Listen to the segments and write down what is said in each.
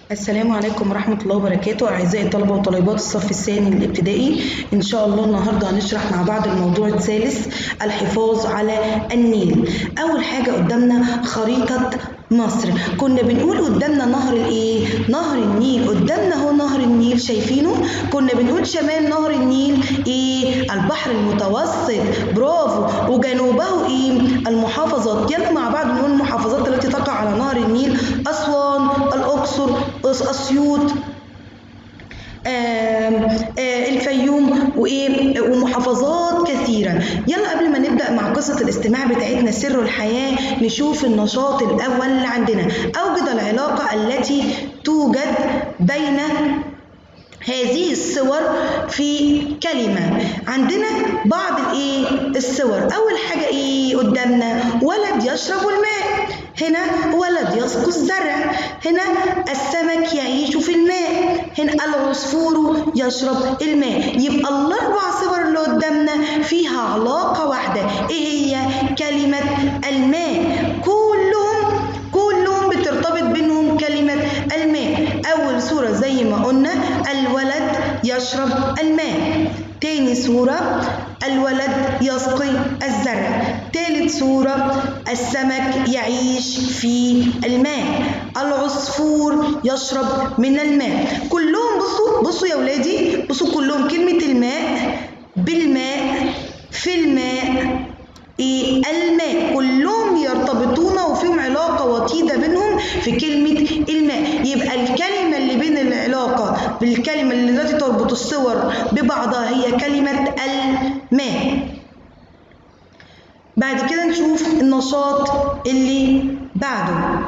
السلام عليكم ورحمة الله وبركاته أعزائي الطلبة وطالبات الصف الثاني الابتدائي إن شاء الله النهاردة هنشرح مع بعض الموضوع الثالث الحفاظ على النيل أول حاجة قدامنا خريطة مصر كنا بنقول قدامنا نهر الايه نهر النيل قدامنا اهو نهر النيل شايفينه كنا بنقول شمال نهر النيل ايه البحر المتوسط برافو وجنوبه ايه المحافظات يلا مع بعض نقول المحافظات التي تقع على نهر النيل اسوان الاقصر اسيوط آم آه الفيوم وايه ومحافظات كثيره يلا قبل ما نبدا مع قصه الاستماع بتاعتنا سر الحياه نشوف النشاط الاول اللي عندنا اوجد العلاقه التي توجد بين هذه الصور في كلمة عندنا بعض الايه الصور اول حاجة ايه قدامنا ولد يشرب الماء هنا ولد يسقي الزرع هنا السمك يعيش في الماء هنا العصفور يشرب الماء يبقى الاربع صور اللي قدامنا فيها علاقة واحدة ايه هي كلمة الماء كلهم كلهم بترتبط بينهم كلمة الماء أول صورة زي ما قلنا الولد يشرب الماء تاني صورة الولد يسقي الزرع تالت صورة السمك يعيش في الماء العصفور يشرب من الماء كلهم بصوا بصوا يا ولادي بصوا كلهم كلمة الماء بالماء في الماء إيه الماء كلهم يرتبطون وفيهم علاقة وطيدة بينهم في كلمة الماء يبقى الكلمة اللي بين العلاقة بالكلمة التي تربط الصور ببعضها هي كلمة الماء بعد كده نشوف النشاط اللي بعده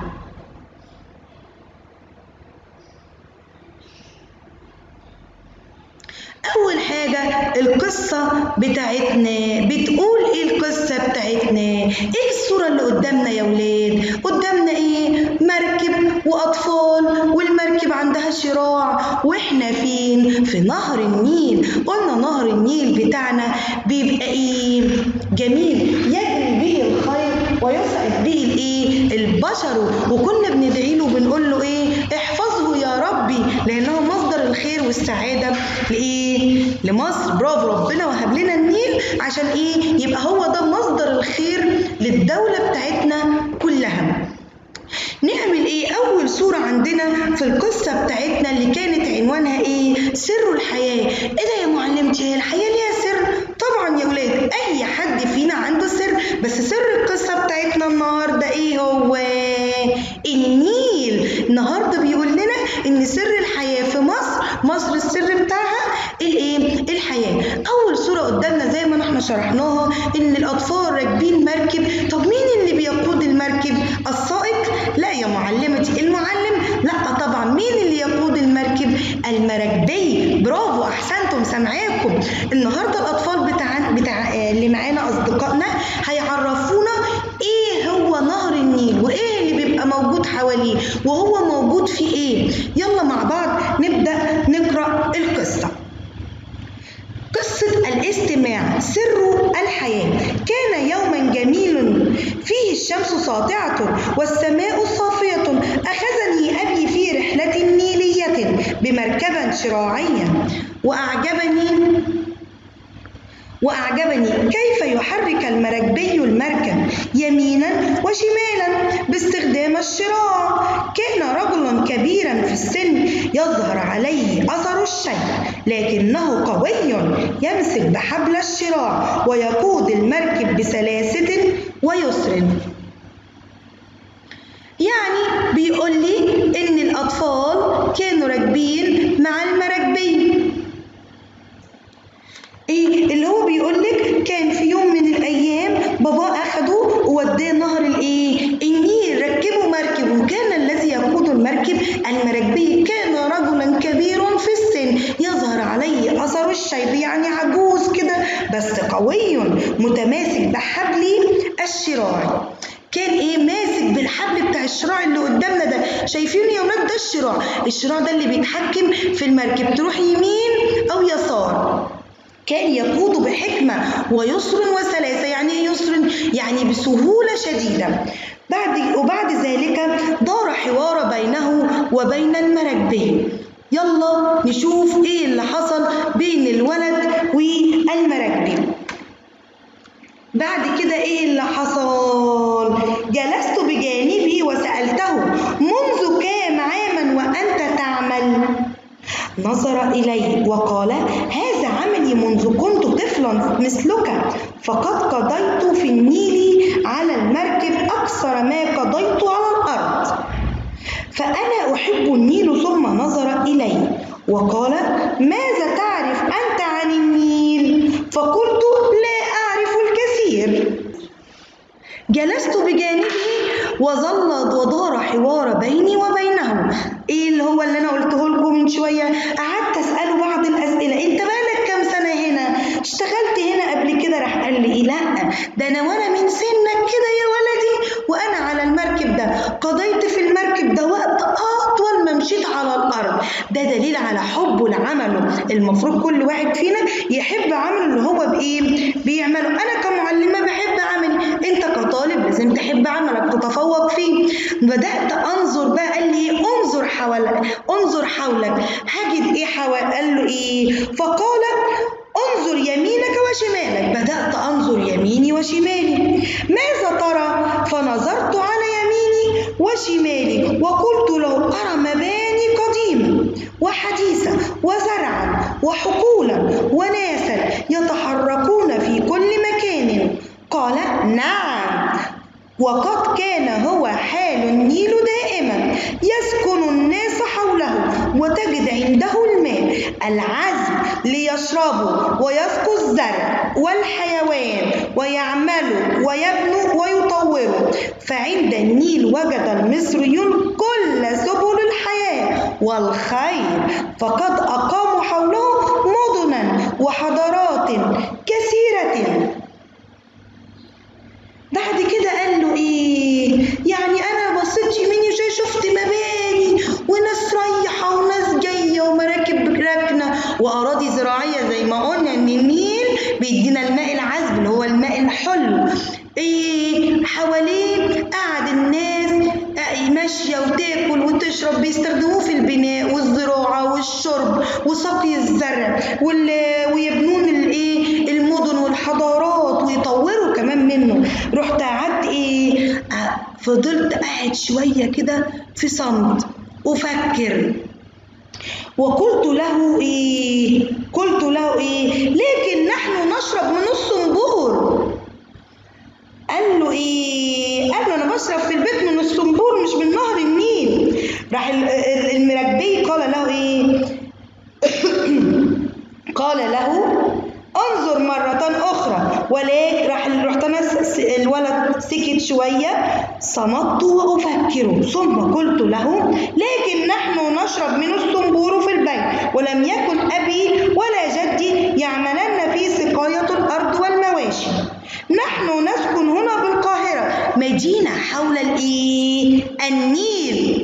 أول حاجة القصة بتاعتنا بتقول إيه القصة بتاعتنا؟ إيه الصورة اللي قدامنا يا ولاد؟ قدامنا إيه؟ مركب وأطفال والمركب عندها شراع وإحنا فين؟ في نهر النيل قلنا نهر النيل بتاعنا بيبقى إيه؟ جميل يجري به الخير ويسعد به الإيه؟ البشر وكنا بندعي له بنقول له إيه؟ احفظه يا ربي لأنه مصدر الخير والسعادة لإيه؟ لمصر برافو ربنا وهب لنا النيل عشان ايه يبقى هو ده مصدر الخير للدولة بتاعتنا كلها نعمل ايه اول صورة عندنا في القصة بتاعتنا اللي كانت عنوانها ايه سر الحياة ايه ده يا معلمتي هي الحياة ليها سر طبعا يا ولاد اي حد فينا عنده سر بس سر القصة بتاعتنا النهاردة ايه هو النيل النهاردة بيقول لنا ان سر الحياة في مصر مصر السر بتاعها الايه الحياة اول صورة قدامنا زي ما احنا شرحناها ان الاطفال راكبين مركب طب مين اللي بيقود المركب السائق لا يا معلمتي المعلم لا طبعا مين اللي يقود المركب المراكبي برافو احسنتم سامعاكم النهارده الاطفال بتاع بتاع اللي معانا اصدقائنا هيعرفونا ايه هو نهر النيل وايه اللي بيبقى موجود حواليه وهو موجود في ايه يلا مع بعض نبدا نقرا القصه قصة الاستماع سر الحياة كان يوما جميل فيه الشمس ساطعة والسماء صافية أخذني أبي في رحلة نيلية بمركبا شراعيا وأعجبني وأعجبني كيف يحرك المراكبي المركب يمينا وشمالا باستخدام الشراع كان رجلا كبيرا في السن يظهر عليه أثر الشيء لكنه قوي يمسك بحبل الشراع ويقود المركب بسلاسة ويسر يعني بيقول لي إن الأطفال كانوا راكبين مع المراكبي ايه اللي هو بيقول لك كان في يوم من الايام بابا اخده ووداه نهر الايه النيل ركبوا مركب وكان الذي يقود المركب المراكبي كان رجلا كبيرا في السن يظهر عليه اثر الشيب يعني عجوز كده بس قوي متماسك بحبل الشراع كان ايه ماسك بالحبل بتاع الشراع اللي قدامنا ده شايفين يا ولاد ده الشراع الشراع ده اللي بيتحكم في المركب تروح يمين او يسار كان يقود بحكمة ويسر وسلاسة يعني ايه يسر يعني بسهولة شديدة بعد وبعد ذلك دار حوار بينه وبين المراكبي يلا نشوف ايه اللي حصل بين الولد والمراكبي بعد كده ايه اللي حصل جلست بجانبه وسألته منذ كام عاما وأنت تعمل نظر إلي وقال هذا عملي منذ كنت طفلا مثلك فقد قضيت في النيل على المركب أكثر ما قضيت على الأرض فأنا أحب النيل ثم نظر إلي وقال ماذا تعرف أنت عن النيل فقلت لا أعرف الكثير جلست بجانبه وظل ودار حوار بيني وبينه ايه اللي هو اللي انا قلته لكم من شويه قعدت اساله بعض الاسئله انت بقالك كام سنه هنا اشتغلت هنا قبل كده راح قال لي إيه لا ده انا وانا من سنك كده يا ولدي وانا على المركب ده قضيت في المركب ده وقت اطول ما مشيت على الارض ده دليل على حبه لعمله المفروض كل واحد فينا يحب عمله اللي هو بايه بيعمله انا كمعلمه بحب عملي انت كطالب لازم تحب عملك تتفوق فيه بدات انظر بقى قال لي انظر حولك انظر حولك هجد ايه حول قال له ايه فقال انظر يمينك وشمالك بدأت أنظر يميني وشمالي ماذا ترى فنظرت على يميني وشمالي وقلت له أرى مباني قديمة وحديثة وزرعا وحقولا وناسا يتحركون في كل مكان قال نعم وقد كان هو حال النيل دائما يسكن الناس حوله وتجد عنده الماء العذب ليشربوا ويسقوا الزرع والحيوان ويعملوا ويبنوا ويطوروا فعند النيل وجد المصريون كل سبل الحياة والخير فقد أقاموا حوله مدنا وحضارات كثيرة بعد كده قال له ايه يعني انا بصيت يميني وشويه شفت مباني وناس رايحه وناس جايه ومراكب راكنه واراضي زراعيه زي ما قلنا ان النيل بيدينا الماء العذب اللي هو الماء الحلو ايه حواليه قعد الناس ماشيه وتاكل وتشرب بيستخدموه في البناء والزراعه والشرب وسقي الزرع ويبنون الايه المدن والحضارات ويطوروا كمان منه رحت قعدت ايه فضلت قاعد شويه كده في صمت افكر وقلت له ايه قلت له ايه لكن نحن نشرب من الصنبور قال له ايه قال له انا بشرب في البيت من الصنبور مش من نهر النيل راح المراكبي قال له ايه قال له انظر مرة أخرى ولكن راح رحت أنا الولد سكت شوية صمت وأفكر ثم قلت له لكن نحن نشرب من الصنبور في البيت ولم يكن أبي ولا جدي يعملن في سقاية الأرض والمواشي نحن نسكن هنا بالقاهرة مدينة حول الإيه؟ النيل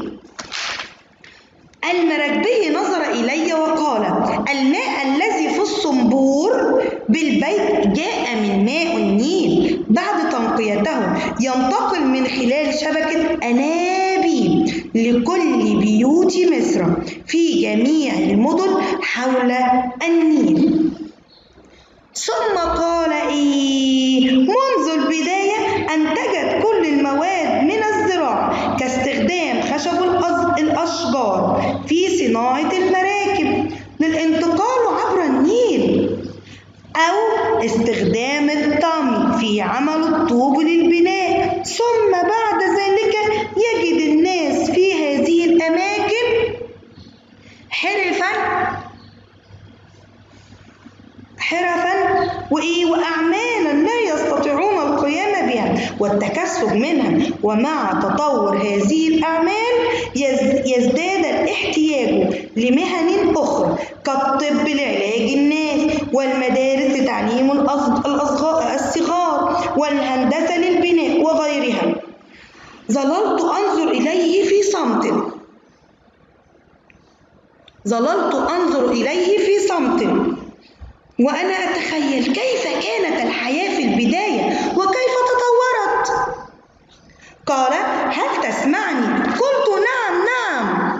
المراكبي نظر إلي وقال الماء الذي في الصنبور بالبيت جاء من ماء النيل بعد تنقيته ينتقل من خلال شبكة أنابيب لكل بيوت مصر في جميع المدن حول النيل ثم قال إيه منذ البداية أنتجت كل المواد من الزراعة كاستخدام خشب الأشجار في صناعة المراكب للانتقال عبر النيل أو استخدام الطمي في عمل الطوب للبناء ثم بعد ذلك يجد الناس في هذه الأماكن حرفا حرفا وإيه وأعمالا لا يستطيعون القيام بها والتكسب منها ومع تطور هذه الأعمال يزداد الاحتياج لمهن أخرى كالطب لعلاج الناس والمدارس لتعليم الصغار والهندسة للبناء وغيرها ظللت أنظر إليه في صمت ظللت أنظر إليه في صمت وأنا أتخيل كيف كانت الحياة في البداية وكيف تطورت قال هل تسمعني قلت نعم نعم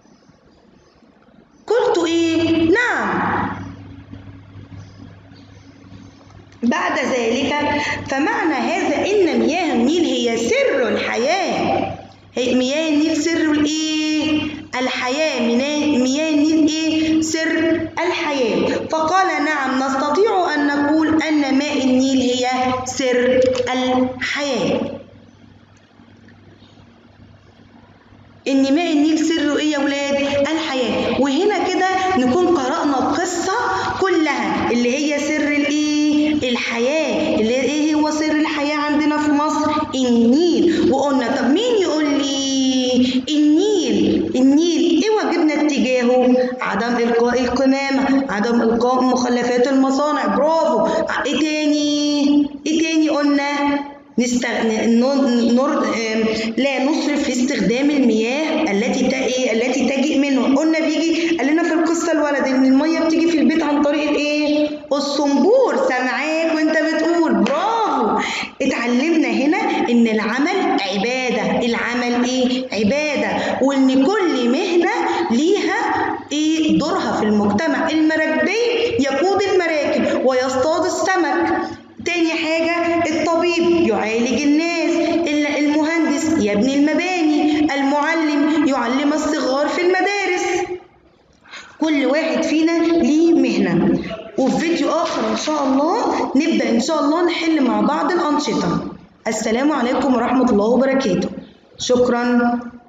قلت ايه نعم بعد ذلك فمعنى هذا ان مياه النيل هي سر الحياه هي مياه النيل سر الايه الحياه مياه النيل ايه سر الحياه فقال نعم نستطيع ان نقول ان ماء النيل هي سر الحياه ان ماء النيل سره ايه يا ولاد الحياه وهنا كده نكون قرانا القصه كلها اللي هي سر الايه الحياه اللي ايه هو سر الحياه عندنا في مصر النيل وقلنا طب مين يقول لي النيل النيل ايه واجبنا اتجاهه عدم القاء القمامه عدم القاء مخلفات المصانع برافو ايه تاني ايه تاني قلنا نستغ... نر... لا نسرف في استخدام المياه التي ت... التي تجيء منه قلنا بيجي قال لنا في القصه الولد ان الميه بتيجي في البيت عن طريق الايه الصنبور سامعاك وانت بتقول برافو اتعلمنا هنا ان العمل عباده العمل ايه عباده وان كل مهنه ليها ايه دورها في المجتمع المراكبي يقود المراكب ويصطاد السمك تاني حاجة الطبيب يعالج الناس المهندس يبني المباني المعلم يعلم الصغار في المدارس كل واحد فينا ليه مهنة وفي فيديو آخر إن شاء الله نبدأ إن شاء الله نحل مع بعض الأنشطة السلام عليكم ورحمة الله وبركاته شكراً